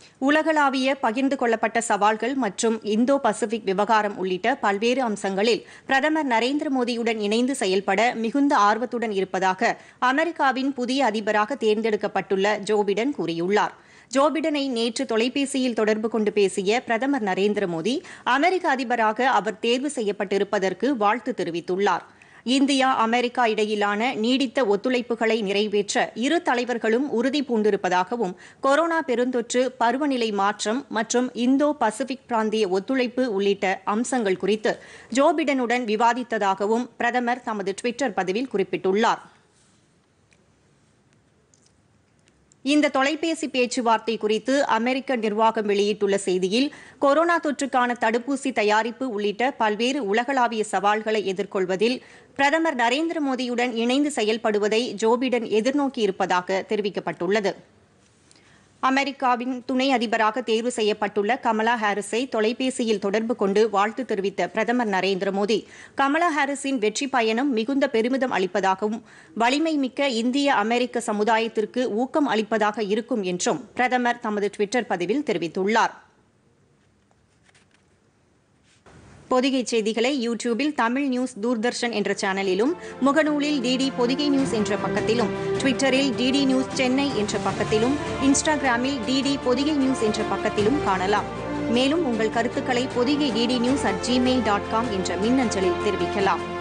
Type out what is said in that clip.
உலகளாவிய பகிர்ந்து கொள்ளப்பட்ட சவால்கள் மற்றும் இந்தோ பசிபிக் விவகாரம் உள்ளிட்ட பல்வேறு அம்சங்களில் பிரதமர் நரேந்திர மோடியுடன் இணைந்து செயல்பட மிகுந்த ஆர்வத்துடன் இருப்பதாக அமெரிக்காவின் புதிய அதிபராக தேர்ந்தெடுக்கப்பட்டுள்ள ஜோ பிடன் கூறியுள்ளார் ஜோ பிடனை நேற்று தொலைபேசியில் தொடர்பு கொண்டு பேசிய பிரதமர் நரேந்திர மோடி அமெரிக்க அதிபராக அவர் தேர்வு செய்யப்பட்டிருப்பதற்கு வாழ்த்து தெரிவித்துள்ளார் இந்தியா அமெரிக்கா இடையிலான நீடித்த ஒத்துழைப்புகளை நிறைவேற்ற இரு தலைவர்களும் உறுதி பூண்டிருப்பதாகவும் கொரோனா பெருந்தொற்று பருவநிலை மாற்றம் மற்றும் இந்தோ பசிபிக் பிராந்திய ஒத்துழைப்பு உள்ளிட்ட அம்சங்கள் குறித்து ஜோ பிடனுடன் விவாதித்ததாகவும் பிரதமர் தமது டுவிட்டர் பதிவில் குறிப்பிட்டுள்ளார் இந்த தொலைபேசி பேச்சுவார்த்தை குறித்து அமெரிக்க நிர்வாகம் வெளியிட்டுள்ள செய்தியில் கொரோனா தொற்றுக்கான தடுப்பூசி தயாரிப்பு உள்ளிட்ட பல்வேறு உலகளாவிய சவால்களை எதிர்கொள்வதில் பிரதமர் நரேந்திர மோடியுடன் இணைந்து செயல்படுவதை ஜோ பிடன் எதிர்நோக்கியிருப்பதாக தெரிவிக்கப்பட்டுள்ளது அமெரிக்காவின் துணை அதிபராக தேர்வு செய்யப்பட்டுள்ள கமலா ஹாரிஸை தொலைபேசியில் தொடர்பு கொண்டு வாழ்த்து தெரிவித்த பிரதமர் நரேந்திர மோடி கமலா ஹாரிஸின் வெற்றி பயணம் மிகுந்த பெருமிதம் அளிப்பதாகவும் வலிமை மிக்க இந்திய அமெரிக்க சமுதாயத்திற்கு ஊக்கம் அளிப்பதாக இருக்கும் என்றும் பிரதமர் தமது டுவிட்டர் பதிவில் தெரிவித்துள்ளார் பொதிகை செய்திகளை யூடியூபில் தமிழ் நியூஸ் தூர்தர்ஷன் என்ற சேனலிலும் முகநூலில் டிடி பொதிகை நியூஸ் என்ற பக்கத்திலும் ட்விட்டரில் டிடி நியூஸ் சென்னை என்ற பக்கத்திலும் இன்ஸ்டாகிராமில் டிடி பொதிகை நியூஸ் என்ற பக்கத்திலும் காணலாம் மேலும் உங்கள் கருத்துக்களை Podhigai DD news at Gmail dot com என்ற மின்னஞ்சலில் தெரிவிக்கலாம்